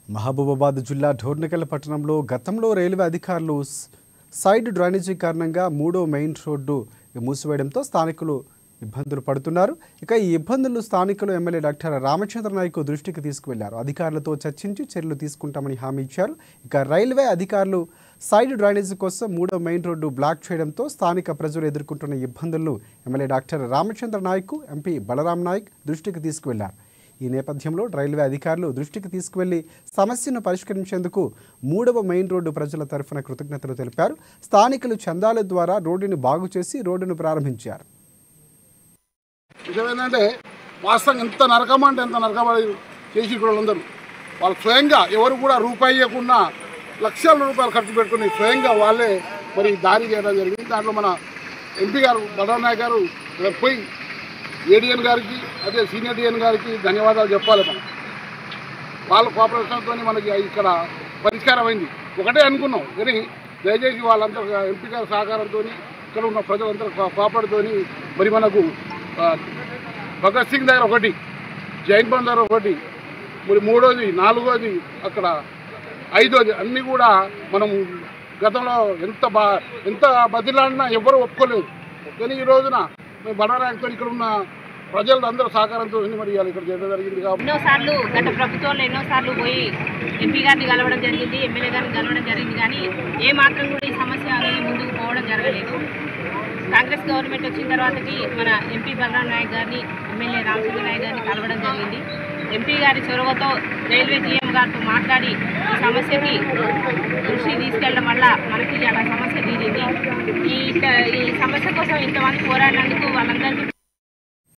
మహబూబాబాద్ జిల్లా ఢోర్నకల్ పట్టణంలో గతంలో రైల్వే అధికారులు స్- సైడ్ డ్రైనేజీ కారణంగా మూడో మెయిన్ రోడ్డు మూసివేయడంతో స్థానికులు ఇబ్బందులు పడుతున్నారు ఇక ఈ ఇబ్బందులు స్థానికులు ఎమ్మెల్యే డాక్టర్ రామచంద్ర నాయక్ దృష్టికి తీసుకువెళ్లారు అధికారులతో చర్చించి చర్యలు తీసుకుంటామని హామీ ఇచ్చారు ఇక రైల్వే అధికారులు సైడ్ డ్రైనేజీ కోసం మూడో మెయిన్ రోడ్డు బ్లాక్ చేయడంతో స్థానిక ప్రజలు ఎదుర్కొంటున్న ఇబ్బందులను MLA doctor Ramachandra Nayak MP Balaram Nayak దృష్టికి తీసుకువెళ్లారు ఈ నేపథ్యంలో రైల్వే అధికారులు దృష్టికి తీసుకువెళ్లి సమస్యను పరిష్కరించేందుకు మూడవ మెయిన్ రోడ్డు ప్రజల తరఫున కృతజ్ఞతలు తెలిపారు స్థానికులు చందాల ద్వారా రోడ్డును బాగు చేసి రోడ్డును ప్రారంభించారు విషయం ఏంటంటే వాస్తవంగా ఎంత నరకం అంటే ఎంత నరకబడి చేసి వాళ్ళందరూ వాళ్ళు స్వయంగా ఎవరు కూడా రూపాయి ఇవ్వకుండా లక్షల రూపాయలు ఖర్చు పెట్టుకుని స్వయంగా వాళ్ళే మరి దారి చేయడం జరిగింది దాంట్లో మన ఎంపీ గారు బలరామయ్య గారు రేపు పోయి ఏడిఎన్ గారికి అదే సీనియర్ డిఎన్ గారికి ధన్యవాదాలు చెప్పాలి మనం వాళ్ళ కోఆపరేషన్తో మనకి ఇక్కడ పరిష్కారం అయింది ఒకటే అనుకున్నాం కానీ దయచేసి వాళ్ళంతా ఎంపీ గారి సహకారంతో ఇక్కడ ఉన్న ప్రజలందరూ కోఆపరేట్తో మరి మనకు ఆ, భగత్ సింగ్ దగ్గర ఒకటి జైన్ బంద్ దగ్గర ఒకటి మరి మూడోది నాలుగోది అక్కడ ఐదోది అన్నీ కూడా మనం గతంలో ఎంత బా ఎంత బదిలాడినా ఎవరు ఒప్పుకోలేదు కానీ ఈ రోజున మేము బడనాయకుతో ఇక్కడ ఉన్న ప్రజలందరూ సహకారంతో మరి ఇవాళ ఇక్కడ చేయడం జరిగింది కాబట్టి ఎన్నోసార్లు గత ప్రభుత్వంలో ఎన్నోసార్లు పోయి ఎంపీ గారిని కలవడం జరిగింది ఎమ్మెల్యే గారిని కలవడం జరిగింది కానీ ఏ మాత్రం కూడా ఈ సమస్య అనేది ముందుకు పోవడం జరగలేదు కాంగ్రెస్ గవర్నమెంట్ వచ్చిన తర్వాతకి మన ఎంపీ బలరాం నాయక్ గారిని ఎమ్మెల్యే రామచంద్ర నాయక్ గారిని కలవడం జరిగింది ఎంపీ గారి చొరవతో రైల్వే జీఎం గారితో మాట్లాడి ఈ సమస్యకి దృష్టి తీసుకెళ్ళడం వల్ల మనకి అలా సమస్య తీరింది ఈ ఈ సమస్య కోసం ఇంతమంది పోరాడినందుకు వాళ్ళందరికీ